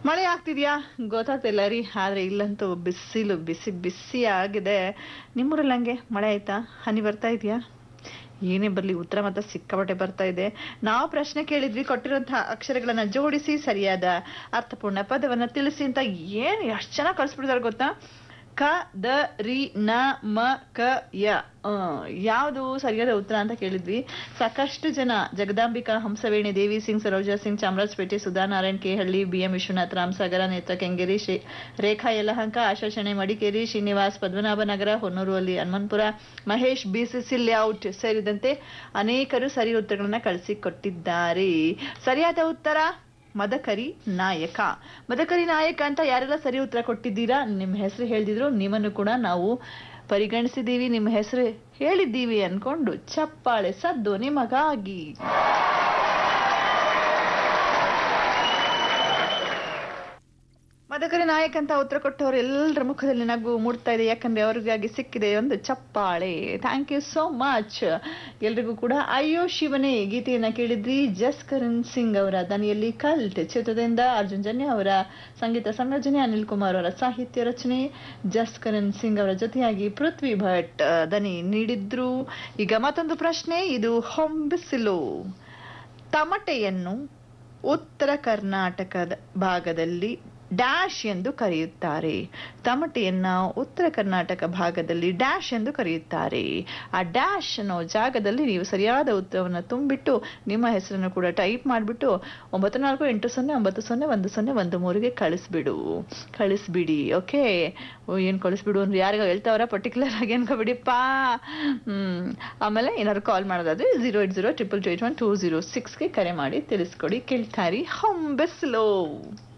ಮಳೆ ಆಗ್ತಿದ್ಯಾ ಗೊತ್ತಾಗ್ತಿಲ್ಲ ರೀ ಆದ್ರೆ ಇಲ್ಲಂತೂ ಬಿಸಿಲು ಬಿಸಿ ಬಿಸಿ ಆಗಿದೆ ನಿಮ್ಮೂರಲ್ಲಿ ಹಂಗೆ ಮಳೆ ಆಯ್ತಾ ಹನಿ ಬರ್ತಾ ಇದೆಯಾ ಏನೇ ಬರ್ಲಿ ಉತ್ತರ ಮಾತ್ರ ಸಿಕ್ಕಾಪಟ್ಟೆ ಬರ್ತಾ ಇದೆ ನಾವು ಪ್ರಶ್ನೆ ಕೇಳಿದ್ವಿ ಕೊಟ್ಟಿರುವಂತಹ ಅಕ್ಷರಗಳನ್ನ ಜೋಡಿಸಿ ಸರಿಯಾದ ಅರ್ಥಪೂರ್ಣ ಪದವನ್ನ ತಿಳಿಸಿ ಅಂತ ಏನ್ ಎಷ್ಟು ಚೆನ್ನಾಗಿ ಕಳ್ಸ್ಬಿಟ್ಟಿದಾರೆ ಗೊತ್ತಾ ಕ ದ ರಿ ನ ಮ ಕ ಯ ಯಾವುದು ಸರಿಯಾದ ಉತ್ತರ ಅಂತ ಕೇಳಿದ್ವಿ ಸಾಕಷ್ಟು ಜನ ಜಗದಾಂಬಿಕಾ ಹಂಸವೇಣಿ ದೇವಿ ಸಿಂಗ್ ಸರೋಜಾ ಸಿಂಗ್ ಚಾಮರಾಜಪೇಟೆ ಸುಧಾ ನಾರಾಯಣ್ ಕೆಹಳ್ಳಿ ಬಿ ಎಂ ವಿಶ್ವನಾಥ್ ರಾಮಸಾಗರ ನೇತ್ರ ಕೆಂಗೇರಿ ಶ್ರೀ ರೇಖಾ ಯಲಹಂಕ ಆಶಾ ಶೆಣೆ ಮಡಿಕೇರಿ ಶ್ರೀನಿವಾಸ್ ಪದ್ಮನಾಭನಗರ ಹೊನ್ನೂರು ಅಲ್ಲಿ ಹನುಮಂತಪುರ ಮಹೇಶ್ ಬಿಸಿಸಿ ಲೇಔಟ್ ಸೇರಿದಂತೆ ಅನೇಕರು ಸರಿ ಉತ್ತರಗಳನ್ನ ಕಳಿಸಿಕೊಟ್ಟಿದ್ದಾರೆ ಸರಿಯಾದ ಉತ್ತರ ಮದಕರಿ ನಾಯಕ ಮದಕರಿ ನಾಯಕ ಅಂತ ಯಾರೆಲ್ಲ ಸರಿ ಉತ್ತರ ಕೊಟ್ಟಿದ್ದೀರಾ ನಿಮ್ಮ ಹೆಸರು ಹೇಳಿದ್ರು ನಿಮ್ಮನ್ನು ಕೂಡ ನಾವು ಪರಿಗಣಿಸಿದ್ದೀವಿ ನಿಮ್ಮ ಹೆಸರು ಹೇಳಿದ್ದೀವಿ ಅನ್ಕೊಂಡು ಚಪ್ಪಾಳೆ ಸದ್ದು ನಿಮಗಾಗಿ ಮದಕರಿ ನಾಯಕ್ ಅಂತ ಉತ್ತರ ಕೊಟ್ಟವರು ಎಲ್ಲರ ಮುಖದಲ್ಲಿ ನಗು ಮೂಡ್ತಾ ಇದೆ ಯಾಕಂದ್ರೆ ಅವ್ರಿಗಾಗಿ ಸಿಕ್ಕಿದೆ ಒಂದು ಚಪ್ಪಾಳೆ ಥ್ಯಾಂಕ್ ಯು ಸೋ ಮಚ್ ಎಲ್ರಿಗೂ ಕೂಡ ಅಯ್ಯೋ ಶಿವನೇ ಗೀತೆಯನ್ನ ಕೇಳಿದ್ರಿ ಜಸ್ಕರಣ್ ಸಿಂಗ್ ಅವರ ದನಿಯಲ್ಲಿ ಕಲ್ಟ್ ಚಿತ್ರದಿಂದ ಅರ್ಜುನ್ ಜನ್ಯ ಅವರ ಸಂಗೀತ ಸಂಯೋಜನೆ ಅನಿಲ್ ಕುಮಾರ್ ಅವರ ಸಾಹಿತ್ಯ ರಚನೆ ಜಸ್ಕರಣ್ ಸಿಂಗ್ ಅವರ ಜೊತೆಯಾಗಿ ಪೃಥ್ವಿ ಭಟ್ ಆ, ದನಿ ನೀಡಿದ್ರು ಈಗ ಮತ್ತೊಂದು ಪ್ರಶ್ನೆ ಇದು ಹೊಂಬಿಸಿಲು ತಮಟೆಯನ್ನು ಉತ್ತರ ಕರ್ನಾಟಕದ ಭಾಗದಲ್ಲಿ ಡ್ಯಾಶ್ ಎಂದು ಕರೆಯುತ್ತಾರೆ ತಮಟೆಯನ್ನ ಉತ್ತರ ಕರ್ನಾಟಕ ಭಾಗದಲ್ಲಿ ಡ್ಯಾಶ್ ಎಂದು ಕರೆಯುತ್ತಾರೆ ಆ ಡ್ಯಾಶ್ ಅನ್ನೋ ಜಾಗದಲ್ಲಿ ನೀವು ಸರಿಯಾದ ಉತ್ತರವನ್ನು ತುಂಬಿಟ್ಟು ನಿಮ್ಮ ಹೆಸರನ್ನು ಕೂಡ ಟೈಪ್ ಮಾಡಿಬಿಟ್ಟು ಒಂಬತ್ತು ನಾಲ್ಕು ಎಂಟು ಸೊನ್ನೆ ಒಂಬತ್ತು ಸೊನ್ನೆ ಒಂದು ಸೊನ್ನೆ ಒಂದು ಮೂರಿಗೆ ಕಳಿಸ್ಬಿಡು ಕಳಿಸ್ಬಿಡಿ ಓಕೆ ಏನು ಕಳಿಸ್ಬಿಡು ಅಂದ್ರೆ ಯಾರಿಗ ಹೇಳ್ತಾವ್ರ ಪರ್ಟಿಕ್ಯುಲರ್ ಆಗಿ ಅನ್ಕೋಬಿಡಿಪ್ಪ ಹ್ಮ್ ಆಮೇಲೆ ಏನಾದ್ರು ಕಾಲ್ ಮಾಡೋದಾದ್ರೆ zero eight zero triple two eight one two zero ಸಿಕ್ಸ್ಗೆ ಕರೆ ಮಾಡಿ ತಿಳಿಸ್ಕೊಡಿ ಕೇಳ್ತಾರಿ ಹೊಂಬೆಸ್ಲೋ